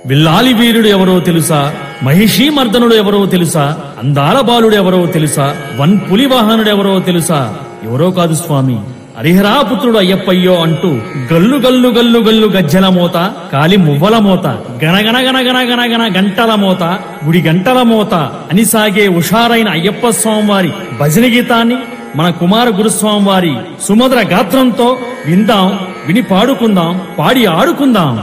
విల్లాలి వీరుడు ఎవరో తెలుసా మహిషీ మర్దనుడు ఎవరో తెలుసా అందాల బాలుడు ఎవరో తెలుసా వన్ పులి వాహనుడు ఎవరో తెలుసా ఎవరో కాదు స్వామి హరిహరాపుత్రుడు అయ్యప్పయ్యో అంటూ గల్లు గల్లు గల్లు గల్లు గజ్జల మోత కాలి మువ్వల మోత గణగణ గణ గణ గణ గణ గంటల మోత గుడి గంటల మోత అని సాగే ఉషారైన అయ్యప్ప స్వామి వారి భజన గీతాన్ని మన కుమార గురుస్వామి వారి సుమధుర గాత్రంతో విందాం విని పాడుకుందాం పాడి ఆడుకుందాం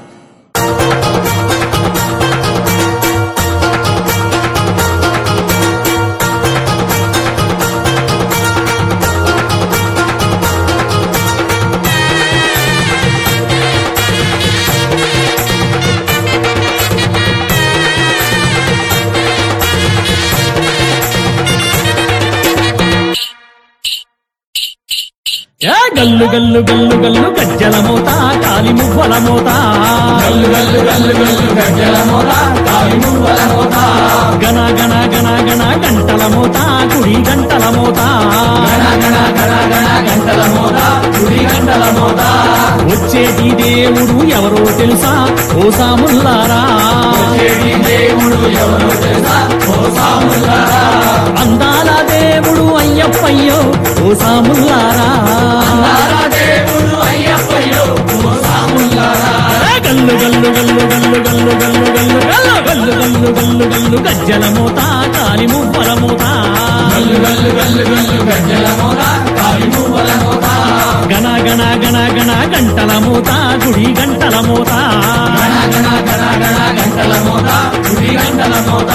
ఏ గల్లు గల్లు గల్లు గల్లు గజ్జల మోత కాలి మువ్వల మోత గల్లు గల్లు గల్లు గల్లు గజ్జల మోత కాలి మువ్వల మోత గణ గణ గణ గణ గంటల మోత గుడి గంటల మోత గణ గణ గణ గణ గంటల మోత గుడి గంటల మోత వచ్చేటి దేవుడు ఎవరో తెలుసా ఓ సాముల్లారా చెడి దేవుడు ఎవరో తెలుసా ఓ సాములారా అందాల దేవుడు అయ్యప్పయ్యో ఓ సాముల్లారా నారా దేవుడు అయ్యప్పయ్యో ఓ సాములారా ఏ గల్లు గల్లు గల్లు గల్లు గల్లు గల్లు గల్లు గల్లు గల్లు గల్లు గల్లు గల్లు గజ్జల మోత కాలి మువ్వల మోత గల్లు గల్లు గల్లు గల్లు గజ్జల మోత కాలి మువ్వల మోత గణ గణ గణ గణ గంటల మోత గుడి గంటల మోత గణ గణ గణ గణ గంటల మోత గుడి గంటల మోత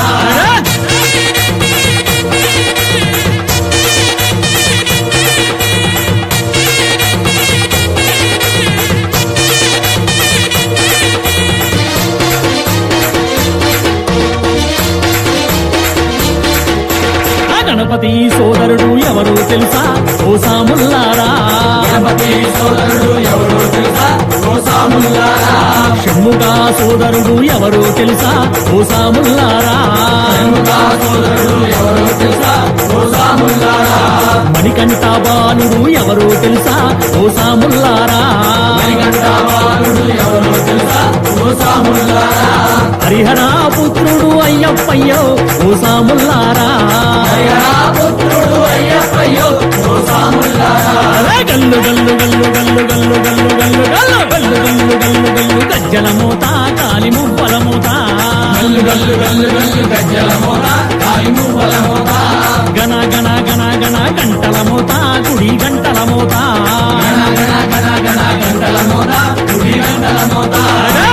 ఆ గణపతి సోదరుడు ఎవరు తెలుసా ఓ సాముల్లారా గణపతి సోదరుడు ఎవరో తెలుసా ఓ సాములారా షణ్ముఖ సోదరుడు ఎవరు తెలుసా ఓ సాముల్లారా షణ్ముఖ సోదరుడు ఎవరో తెలుసా ఓ సాములారా మణికంఠ బాలుడు ఎవరు తెలుసా ఓ సాముల్లారా మణికంఠ బాలుడు ఎవరో తెలుసా ఓ సాములారా హరిహరా పుత్రుడు అయ్యప్పయ్యో ఓ సాముల్లారా హరిహరా పుత్రుడు అయ్యప్పయ్యో ఓ సాములారా అరే గల్లు గల్లు గల్లు గల్లు గల్లు గల్లు గల్లు గల్లు గల్లు గల్లు గల్లు గల్లు గజ్జల మోత కాలి మువ్వల మోత గల్లు గల్లు గల్లు గల్లు గజ్జల మోత కాలి మువ్వల మోత గణ గణ గణ గణ గంటల మోత గుడి గంటల మోత గణ గణ గణ గణ గంటల మోత గుడి గంటల మోత అరే!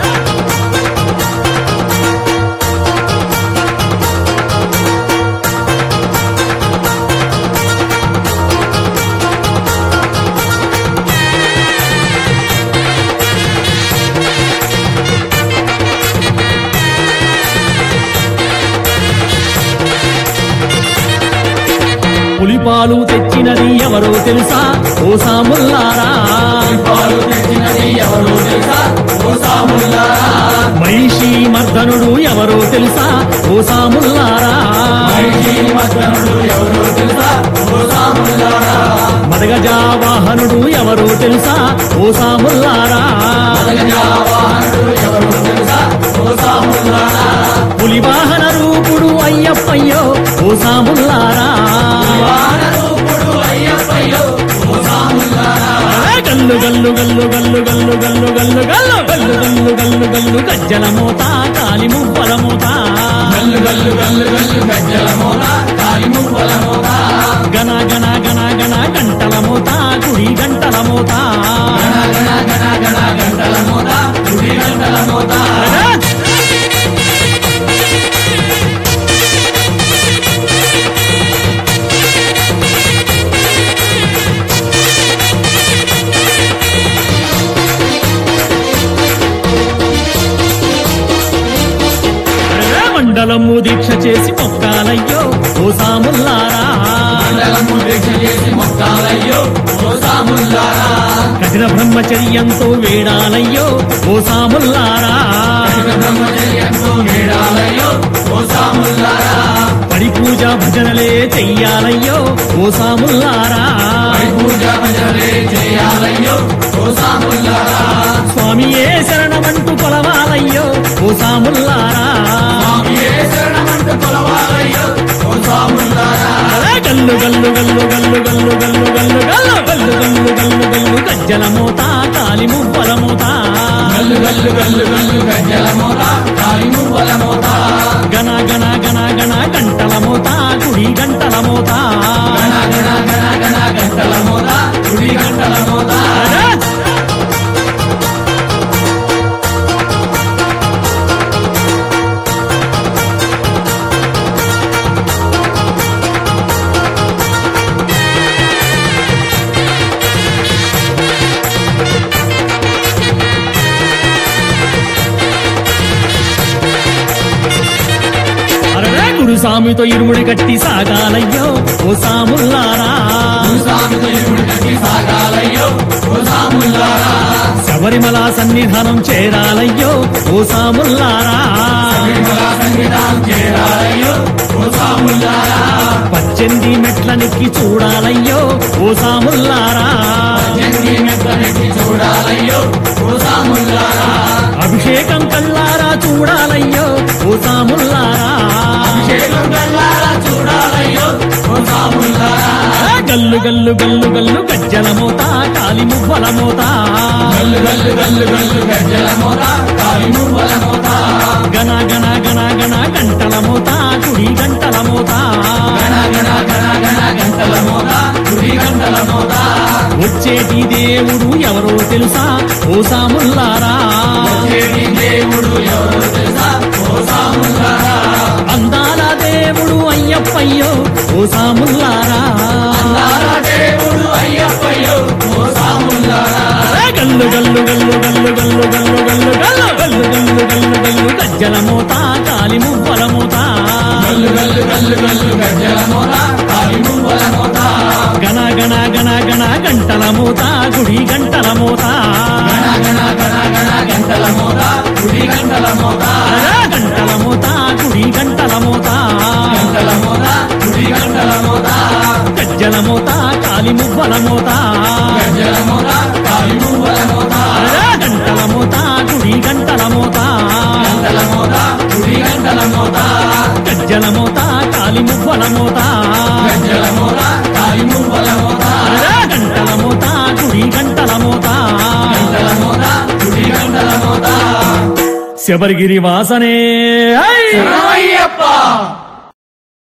పులిపాలు తెచ్చినది ఎవరో తెలుసా ఓ సాముల్లారా పాలు తెచ్చినది ఎవరో తెలుసా ఓ సాములారా మహిషి మర్దనుడు ఎవరో తెలుసా ఓ సాముల్లారా మహిషి మద్దనుడు ఎవరో తెలుసా ఓ సాములారా మదగజా వాహనుడు ఎవరో తెలుసా ఓ సాముల్లారా వాహనుడు ఎవరో తెలుసా ఓ సాములారా పులి వాహన రూపుడు అయ్యప్పయ్యో ఓ సాముల్లారా వానరూపుడు అయ్యప్పయ్యో ఓ సాములారా అరే గల్లు గల్లు గల్లు గల్లు గల్లు గల్లు గల్లు గల్లు గల్లు గల్లు గల్లు గల్లు గజ్జల మోత కాలి మువ్వల మోత గల్లు గల్లు గల్లు గల్లు గజ్జల మోత కాలి మువ్వల మోత గణ గణ గణ గణ గంటల మోత గుడి గంటల మోత గణ గణ గణ గణ గంటల మోత గుడి గంటల మోత అరే! అరే మండలము దీక్ష చేసి మొక్కాలయ్యో ఓ సాముల్లారా మండలము దీక్ష చేసి మొక్కాలయ్యో ఓ సాములారా కఠిన బ్రహ్మచర్యంతో వేడాలయ్యో ఓ సాముల్లారా బ్రహ్మచర్యంతో వేడాలయ్యో ఓ సాములారా పడి పూజ భజనలే చెయ్యాలయ్యో ఓ సాముల్లారా పడి పూజ భజనలే చేయాలయ్యో ఓ సాములారా స్వామియే శరణమంటూ కొలవాలయ్యో సాముల్లారా స్వామియే శరణమంటూ కొలవాలయ్యో ఓ స్వాములారా అరే గల్లు గల్లు గల్లు గల్లు గల్లు గల్లు గల్లు గల్లు గల్లు గల్లు గల్లు గల్లు గజ్జల మూత కాలి మువ్వల మూత గల్లు గల్లు గల్లు గల్లు గజ్జల మోత కాలి మువ్వల మోత గణ గణ గణ గణ గంటల మూత గుడి గంటల మూత గణ గణ గణ గణ గంటల మోత గుడి గంటల మోత అరే! అరే గురుస్వామితో ఇరుముడి కట్టి సాగాలయ్యో ఓ సాముల్లారా స్వామితో ఇరుముడి కట్టి సాగాలయ్యో ఓ స్వాములారా శబరిమల సన్నిధానం చేరాలయ్యో ఓ సాముల్లారా విమల సంగీతం చేరాలయ్యో ఓ స్వాములారా పద్దెనిమిది మెట్ల నెక్కి చూడాలయ్యో ఓ సాముల్లారా జంగి మెత్తనెక్కి చూడాలయ్యో ఓ స్వాములారా అభిషేకం కల్లారా చూడాలయ్యో ఓ సాముల్లారా అభిషేకం కల్లారా చూడాలయ్యో ఓ స్వాములారా ఆ గల్లు గల్లు గల్లు గల్లు గజ్జల మోత కాలి మువ్వల మోత గల్లు గల్లు గల్లు గల్లు గజ్జల మోత కాలి మువ్వల మోత గణ గణ గణ గణ గంటల మోత గుడి గంటల మోత గణ గణ గణ గణ గంటల మోత గుడి గంటల మోత వచ్చేటి దేవుడు ఎవరో తెలుసా ఓ సాముల్లారా చేటి దేవుడు ఎవరో తెలుసా ఓ స్వాములారా అందాల దేవుడు అయ్యప్పయ్యో ఓ సాముల్లారా నారా దేవుడు అయ్యప్పయ్యో ఓ స్వాములారా ఆ గల్లు గల్లు గల్లు గల్లు గల్లు గల్లు గల్లు గల్లు గల్లు గల్లు గల్లు గల్లు గజ్జల మోత కాలి మువ్వల మోత గల్లు గల్లు గల్లు గల్లు గజ్జల మోత కాలి మువ్వల మోత గణ గణ గణ గణ గంటల మోత గుడి గంటల మోత గణ గణ గణ గణ గంటల మోత గుడి గంటల మోత అరే గంటల మోత గుడి గంటల మోత గంటల మోత గుడి గంటల మోత గజ్జల మోత కాలి మువ్వల మోత గజ్జల మోత కాలి మువ్వల మోత అరే గంటల మోత గుడి గంటల మోత గంటల మోత గుడి గంటల మోత గజ్జల మోత కాలి మువ్వల మోత గజ్జల మోత కాలి మువ్వల మోత అరే గంటల మోత గుడి గంటల మోత గంటల మోత గుడి గంటల మోత శబరిగిరి వాసనే ఐ! శరణమయ్యప్ప